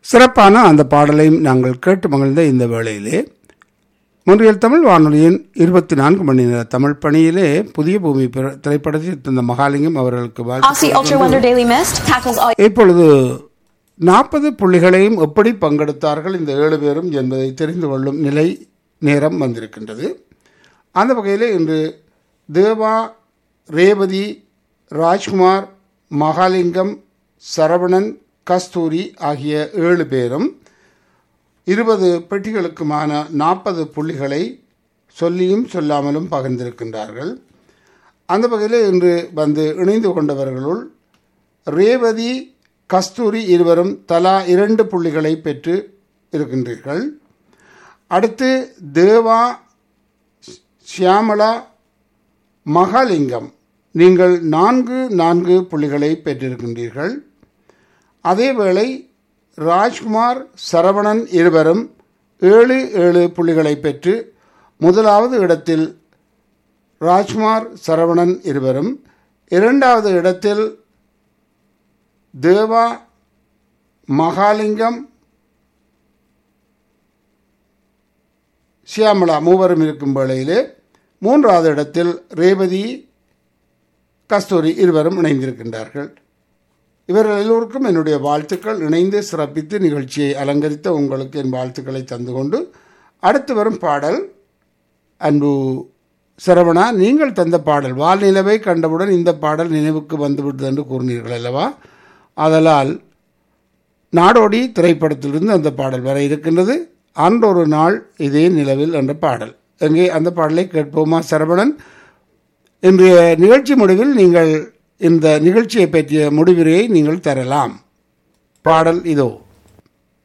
சிறப்பான அந்த பாடலையும் நாங்கள் கேட்டு மகிழ்ந்த இந்த வேளையிலே முன்றியல் தமிழ் வானொலியின் இருபத்தி நான்கு மணி நேர தமிழ் பணியிலே புதிய பூமி பிற- திரைப்படத்தில் தந்த மகாலிங்கம் அவர்களுக்கு வாழ்த்து Aussie Ultra Wonder Daily Mist tackles all இப்பொழுது நாற்பது புள்ளிகளையும் எப்படி பங்கெடுத்தார்கள் இந்த ஏழு பேரும் என்பதை தெரிந்து கொள்ளும் நிலை நேரம் வந்திருக்கின்றது அந்த வகையில் இன்று தேவா ரேவதி ராஜ்குமார் மகாலிங்கம் சரவணன் கஸ்தூரி ஆகிய ஏழு பேரும் இருபது பெட்டிகளுக்குமான நாற்பது புள்ளிகளை சொல்லியும் சொல்லாமலும் பகிர்ந்திருக்கின்றார்கள் அந்த வகையில் இன்று வந்து இணைந்து கொண்டவர்களுள் ரேவதி கஸ்தூரி இருவரும் தலா இரண்டு புள்ளிகளை பெற்று இருக்கின்றீர்கள் அடுத்து தேவா ஷியாமளா மகாலிங்கம் நீங்கள் நான்கு நான்கு புள்ளிகளை பெற்றிருக்கின்றீர்கள் அதேவேளை ராஜ்குமார் சரவணன் இருவரும் ஏழு ஏழு புள்ளிகளை பெற்று முதலாவது இடத்தில் ராஜ்குமார் சரவணன் இருவரும் இரண்டாவது இடத்தில் தேவா மகாலிங்கம் சியாமளா மூவரும் இருக்கும் வேளையிலே மூன்றாவது இடத்தில் ரேவதி கஸ்தூரி இருவரும் இணைந்திருக்கின்றார்கள் இவர்கள் எல்லோருக்கும் என்னுடைய வாழ்த்துக்கள் இணைந்து சிறப்பித்து நிகழ்ச்சியை அலங்கரித்த உங்களுக்கு என் வாழ்த்துக்களை தந்து கொண்டு அடுத்து வரும் பாடல் அன்பு சரவணா நீங்கள் தந்த பாடல் வால் நிலவை கண்டவுடன் இந்த பாடல் நினைவுக்கு வந்துவிட்டது என்று கூறினீர்கள் அல்லவா ஆதலால் நாடோடி திரைப்படத்திலிருந்து அந்த பாடல் வர இருக்கின்றது அன்றொரு நாள் இதே நிலவில் என்ற பாடல் எங்கே அந்த பாடலை கேட்போமா சரவணன் இன்றைய நிகழ்ச்சி முடிவில் நீங்கள் இந்த நிகழ்ச்சியை பற்றிய முடிவுரையை நீங்கள் தரலாம் பாடல் இதோ